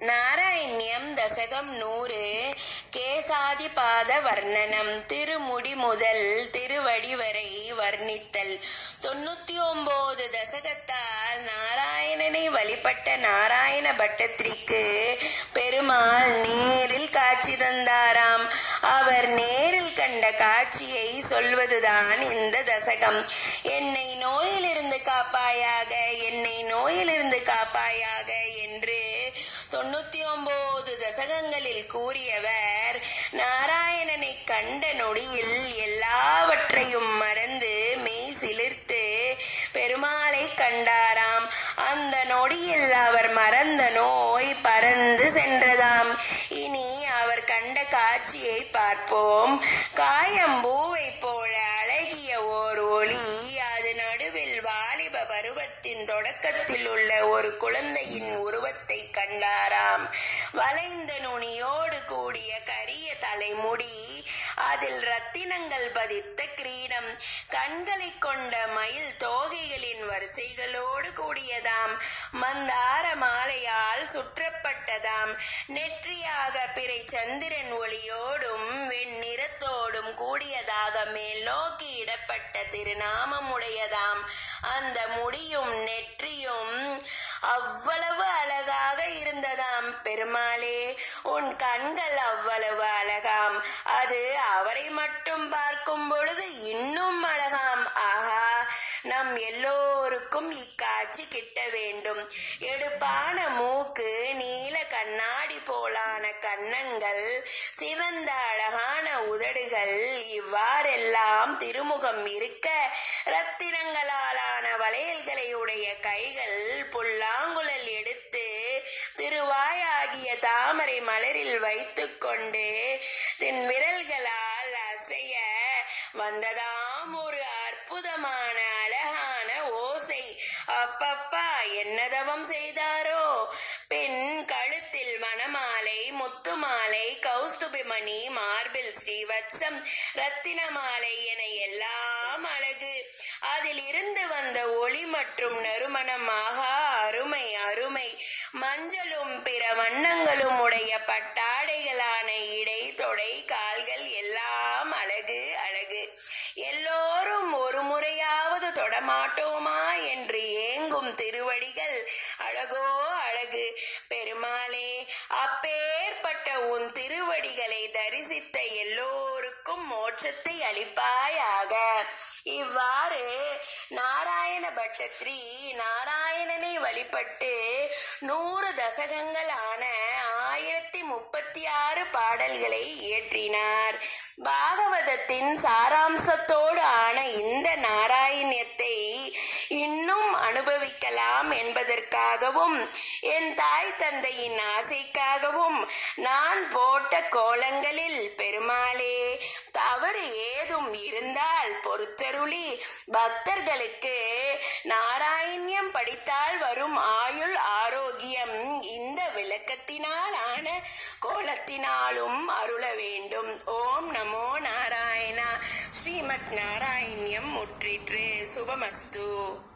நாராயண்யம் தசகம் நூறு கேசாதிபாத வர்ணனம் திருமுடி முதல் திருவடி வரை வர்ணித்தல் தொண்ணூத்தி ஒன்பது தசகத்தால் நாராயணனை வழிபட்ட நாராயண பட்டத்திரிக்கு பெருமாள் நேரில் காட்சி தந்தாராம் அவர் நேரில் கண்ட காட்சியை சொல்வதுதான் இந்த தசகம் என்னை நோயிலிருந்து காப்பாயாக என்னை நோயிலிருந்து காப்பாயாக என்று தொண்ணூத்தி ஒன்பது தசகங்களில் கூறியவர் நாராயணனை கண்ட நொடியில் எல்லாவற்றையும் மறந்து மெய் சிலிர்த்து பெருமாளை கண்டாராம் அந்த நொடியில் அவர் மறந்த நோய் பறந்து சென்றதாம் இனி அவர் கண்ட காட்சியை பார்ப்போம் காயம்பூவை போல அழகிய ஓர் ஒளி அது நடுவில் வாலிப பருவத்தின் தொடக்கத்தில் உள்ள ஒரு குழந்தையின் உருவத்தை கண்டாராம் வளைந்த நுனியோடு கூடிய கரிய தலைமுடி அதில் ரத்தினங்கள் பதித்த கிரீடம் கண்களை கொண்ட மயில் தோகைகளின் வரிசைகளோடு கூடியதாம் மந்தார மாலையால் சுற்றப்பட்டதாம் நெற்றியாக பிறை சந்திரன் ஒளியோடும் வெண்ணிறத்தோடும் கூடியதாக மேல் நோக்கி இடப்பட்ட திருநாமம் உடையதாம் அந்த முடியும் நெற்றியும் அவ்வளவு அழகாக இருந்ததாம் பெருமாளே உன் கண்கள் அவ்வளவு அழகாம் அது அவரை மட்டும் பார்க்கும் பொழுது இன்னும் அழகாம் ஆஹா நம் எல்லோருக்கும் இக்காட்சி கிட்ட வேண்டும் எடுப்பான மூக்கு நீல கண்ணாடி போலான கன்னங்கள் சிவந்த அழகான உதடுகள் இவ்வாறெல்லாம் திருமுகம் இருக்க ரத்தினங்களாலான வளையல்களை உடைய கைகள் புல்லாங்குழல் எடுத்து திருவாயாகிய தாமரை மலரில் வைத்துக்கொண்டு தின் விரல்களால் அசைய வந்ததாம் ஒரு அற்புதமான அழகான ஓசை அப்பப்பா என்ன தவம் செய்தாரோ பெண் கழுத்தில் மணமாலை முத்துமாலை கௌஸ்துபிமணி மார்பில் ஸ்ரீவத்சம் ரத்தின மாலை என எல்லாம் அழகு அதில் இருந்து வந்த ஒளி மற்றும் நறுமணமாக அருமை அருமை மஞ்சளும் பிற வண்ணங்களும் உடைய பட்டாடைகளான இடை தொடை கால்கள் எல்லாம் அழகு அழகு எல்லோரும் ஒரு முறையாவது தொடமாட்டோமா என்று ஏங்கும் திருவடிகள் அழகோ அழகு பெருமாளே அப்பேற்பட்ட உன் திருவடிகளை தரிசித்த எல்லோருக்கும் மோட்சத்தை அளிப்பாயாக இவ்வாறு நாராயண பட்டத்ரி நாராயணனை வழிபட்டு நூறு தசகங்களான ஆயிரத்தி முப்பத்தி ஆறு பாடல்களை இயற்றினார் பாகவதத்தின் சாராம்சத்தோடு ஆன இந்த நாராயணியத்தை இன்னும் அனுபவிக்கலாம் என்பதற்காகவும் என் தாய் தந்தையின் ஆசைக்காகவும் நான் போட்ட கோலங்களில் பெருமாளே தவறு ஏதும் இருந்தால் பொறுத்தருளி பக்தர்களுக்கு நாராயணியம் படித்தால் வரும் ஆயுள் ஆரோக்கியம் இந்த விளக்கத்தினால் ஆன கோலத்தினாலும் அருள வேண்டும் ஓம் நமோ நாராயணா ஸ்ரீமத் நாராயணியம் முற்றிற்று சுபமஸ்து